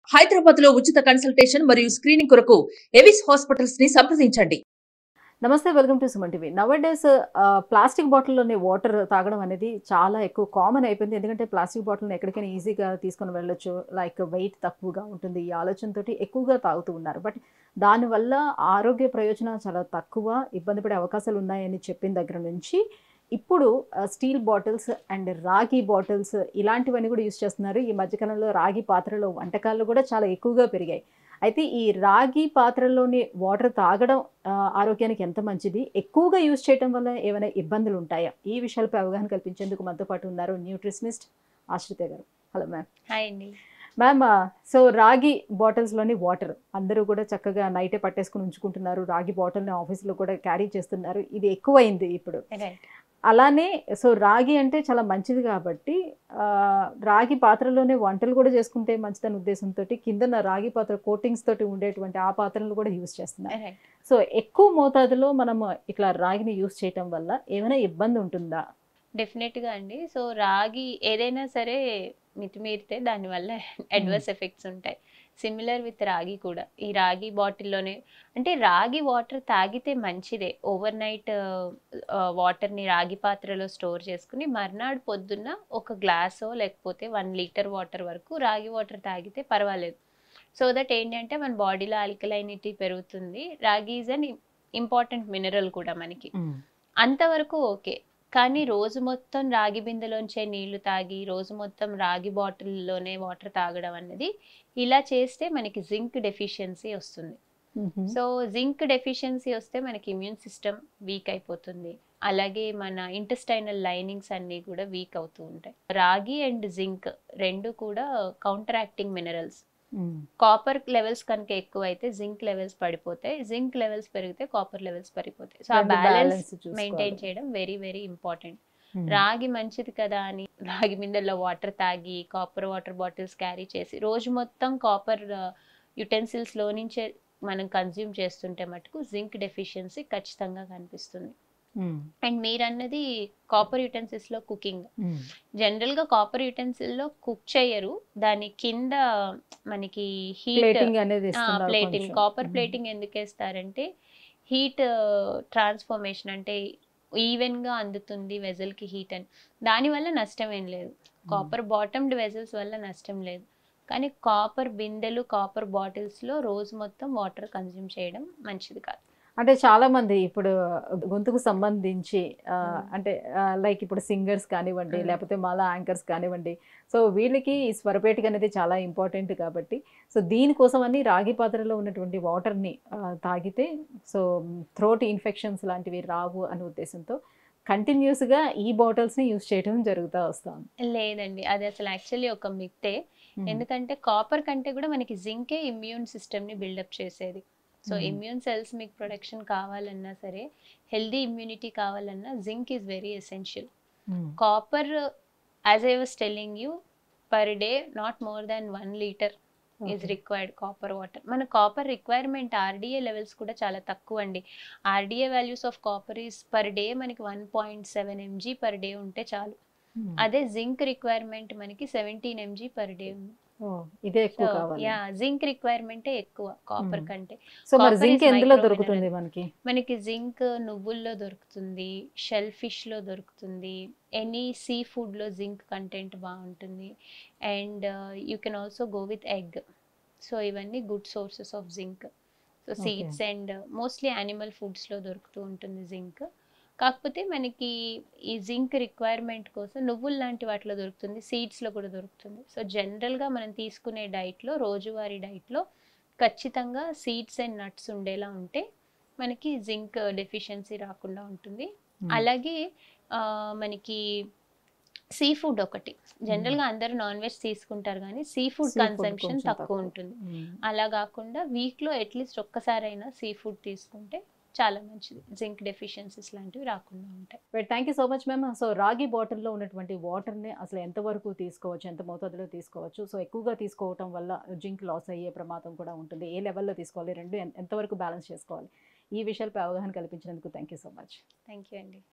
హైదరాబాద్ లో ఉచిత కన్సల్టేషన్ మరియు స్క్రీనింగ్ కొరకు ఎవిస్ హాస్పిటల్స్ ని సంప్రదించండి నమస్తే welcome to Suman TV nowadays plastic బాటిల్లోనే వాటర్ తాగడం అనేది చాలా ఎక్కువ కామన్ అయిపోయింది ఎందుకంటే ప్లాస్టిక్ బాటిల్ని ఎక్కడికైనా ఈజీగా తీసుకొని వెళ్ళొచ్చు లైక్ వెయిట్ తక్కువగా ఉంటుంది ఈ ఆలోచనతోటి ఎక్కువగా తాగుతూ ఉన్నారు బట్ దానివల్ల ఆరోగ్య ప్రయోజనాలు చాలా తక్కువ ఇబ్బంది పడే అవకాశాలు ఉన్నాయని చెప్పిన దగ్గర నుంచి ఇప్పుడు స్టీల్ బాటిల్స్ అండ్ రాగి బాటిల్స్ ఇలాంటివన్నీ కూడా యూస్ చేస్తున్నారు ఈ మధ్యకాలంలో రాగి పాత్రలో వంటకాలు కూడా చాలా ఎక్కువగా పెరిగాయి అయితే ఈ రాగి పాత్రలోని వాటర్ తాగడం ఆ, ఆరోగ్యానికి ఎంత మంచిది ఎక్కువగా యూజ్ చేయడం వల్ల ఏమైనా ఇబ్బందులు ఉంటాయా ఈ విషయాలపై అవగాహన కల్పించేందుకు మనతో పాటు ఉన్నారు న్యూట్రిషనిస్ట్ ఆశ్రిత గారు హలో మ్యామ్ హాయ్ అండి మ్యామ్ సో రాగి బాటిల్స్లోని వాటర్ అందరూ కూడా చక్కగా నైటే పట్టేసుకుని ఉంచుకుంటున్నారు రాగి బాటిల్ని ఆఫీస్లో కూడా క్యారీ చేస్తున్నారు ఇది ఎక్కువైంది ఇప్పుడు రైట్ అలానే సో రాగి అంటే చాలా మంచిది కాబట్టి ఆ, రాగి పాత్రలోనే వంటలు కూడా చేసుకుంటే మంచిదనే ఉద్దేశంతో కిందన రాగి పాత్ర కోటింగ్స్ తోటి ఉండేటువంటి ఆ పాత్రలు కూడా యూస్ చేస్తున్నారు రైట్ సో ఎక్కువ మోతాదులో మనం ఇట్లా రాగిని యూస్ చేయటం వల్ల ఏమైనా ఇబ్బంది ఉంటుందా డెఫినెట్గా అండి సో రాగి ఏదైనా సరే మితిమీరితే దానివల్ల అడ్వర్స్ ఎఫెక్ట్స్ ఉంటాయి సిమిలర్ విత్ రాగి కూడా ఈ రాగి బాటిల్లోనే అంటే రాగి వాటర్ తాగితే మంచిదే ఓవర్ నైట్ వాటర్ని రాగి పాత్రలో స్టోర్ చేసుకుని మర్నాడు పొద్దున్న ఒక గ్లాసో లేకపోతే వన్ లీటర్ వాటర్ వరకు రాగి వాటర్ తాగితే పర్వాలేదు సో దట్ ఏంటంటే మన బాడీలో ఆల్కలైనిటీ పెరుగుతుంది రాగి ఈజ్ అన్ ఇంపార్టెంట్ మినరల్ కూడా మనకి అంతవరకు ఓకే కానీ రోజు మొత్తం రాగి బిందెలోంచే నీళ్లు తాగి రోజు మొత్తం రాగి బాటిల్లోనే వాటర్ తాగడం అన్నది ఇలా చేస్తే మనకి జింక్ డెఫిషియన్సీ వస్తుంది సో జింక్ డెఫిషియన్సీ వస్తే మనకి ఇమ్యూన్ సిస్టమ్ వీక్ అయిపోతుంది అలాగే మన ఇంటెస్టైనల్ లైనింగ్స్ అన్నీ కూడా వీక్ అవుతూ ఉంటాయి రాగి అండ్ జింక్ రెండు కూడా counter acting minerals copper levels కనుక ఎక్కువ అయితే జింక్ లెవెల్స్ పడిపోతాయి జింక్ లెవెల్స్ పెరిగితే కాపర్ లెవెల్స్ పడిపోతాయి సో ఆ బ్యాలెన్స్ మెయింటైన్ చేయడం వెరీ వెరీ ఇంపార్టెంట్ రాగి మంచిది కదా అని రాగి మిందల్లో వాటర్ తాగి కాపర్ వాటర్ బాటిల్స్ క్యారీ చేసి రోజు మొత్తం కాపర్ యుటెన్సిల్స్ లో నుంచే మనం కన్జ్యూమ్ చేస్తుంటే మటుకు జింక్ డెఫిషియన్సీ ఖచ్చితంగా కనిపిస్తుంది అండ్ మీరు అన్నది కాపర్ యుటెన్సిల్స్ లో కుకింగ్ జనరల్ గా కాపర్ యుటెన్సిల్ లో కుక్ చేయరు దాని కింద మనకి హీట్ ప్లేటింగ్ అనేది ఇస్తున్నారు ప్లేటింగ్ కొంచెం. Copper hmm. ప్లేటింగ్ ఎందుకు వేస్తారంటే హీట్ ట్రాన్స్ఫర్మేషన్ అంటే ఈవెన్ గా అందుతుంది వెజల్ కి హీట్ అని దానివల్ల నష్టం ఏం లేదు కాపర్ బాటమ్డ్ వెజల్స్ వల్ల నష్టం లేదు కానీ కాపర్ బిందెలు కాపర్ బాటిల్స్ లో రోజు మొత్తం వాటర్ కన్జ్యూమ్ చేయడం మంచిది కాదు అంటే చాలా మంది ఇప్పుడు గొంతుకు సంబంధించి ఆ, మ్మ్. అంటే లైక్ ఇప్పుడు సింగర్స్ కానివ్వండి మ్మ్. లేకపోతే మాలా యాంకర్స్ కానివ్వండి సో వీళ్ళకి ఈ స్వరపేటిక అనేది చాలా ఇంపార్టెంట్ కాబట్టి సో దీనికోసం అని రాగి పాత్రలో ఉన్నటువంటి వాటర్ని తాగితే సో థ్రోట్ ఇన్ఫెక్షన్స్ లాంటివి రావు అనే ఉద్దేశంతో కంటిన్యూస్గా ఈ బాటిల్స్ని యూస్ చేయడం జరుగుతూ వస్తాం లేదండి అది అసలు యాక్చువల్లీ ఒక మిత్తే ఎందుకంటే కాపర్ కంటే కూడా మనకి జింకే ఇమ్యూన్ సిస్టమ్ ని బిల్డప్ చేసేది సో Mhm. ఇమ్యూన్ సెల్స్ మీకు ప్రొడక్షన్ కావాలన్నా సరే హెల్దీ ఇమ్యూనిటీ కావాలన్నా zinc is very essential copper as I was telling you per day not more than one litre is required copper water మన copper requirement RDA levels కూడా చాలా తక్కువ అండి RDA values of copper is per day మనకి one point seven mg per day ఉంటే చాలు అదే zinc requirement మనకి సెవెంటీన్ ఎంజీ పర్ డే ఉంది ఇదే ఎక్కువ కావాలి యా జింక్ రిక్వైర్మెంటే ఎక్కువ కాపర్ Hmm. కంటే సో మరి copper జింక్ is ఎందులో micro దొరుకుతుంది mineral. మనకి మనకి జింక్ నువ్వుల్లో దొరుకుతుంది షెల్ ఫిష్లో దొరుకుతుంది ఎనీ సీ ఫుడ్లో జింక్ కంటెంట్ బాగుంటుంది and you can also go with egg so ఇవన్నీ good sources of zinc so Okay. Seeds and mostly animal ఫుడ్స్లో దొరుకుతూ ఉంటుంది జింక్ కాకపోతే మనకి ఈ జింక్ రిక్వైర్మెంట్ కోసం నువ్వులు లాంటి వాటిలో దొరుకుతుంది సీడ్స్లో కూడా దొరుకుతుంది సో జనరల్గా మనం తీసుకునే డైట్లో రోజువారీ డైట్లో ఖచ్చితంగా సీడ్స్ అండ్ నట్స్ ఉండేలా ఉంటే మనకి జింక్ డెఫిషియన్సీ రాకుండా ఉంటుంది Hmm. అలాగే ఆ, మనకి సీ ఫుడ్ ఒకటి జనరల్గా అందరూ నాన్ వెజ్ తీసుకుంటారు కానీ సీ ఫుడ్ Seafood కన్సంప్షన్ కొంచెం తక్కువ తక్కువ. ఉంటుంది మ్మ్. అలా కాకుండా వీక్లో అట్లీస్ట్ ఒక్కసారైనా సీ ఫుడ్ తీసుకుంటే చాలా మంచిది జింక్ డెఫిషియన్సీస్ లాంటివి రాకుండా ఉంటాయి but thank you so much ma'am so రాగి బాటిల్లో ఉన్నటువంటి వాటర్ని అసలు ఎంతవరకు తీసుకోవచ్చు ఎంత మోతాదులో తీసుకోవచ్చు సో ఎక్కువగా తీసుకోవటం వల్ల జింక్ లాస్ అయ్యే ప్రమాదం కూడా ఉంటుంది ఏ లెవెల్లో తీసుకోవాలి రెండు ఎన్- ఎంతవరకు బ్యాలెన్స్ చేసుకోవాలి ఈ విషయాలపై అవగాహన కల్పించినందుకు thank you so much thank you అండి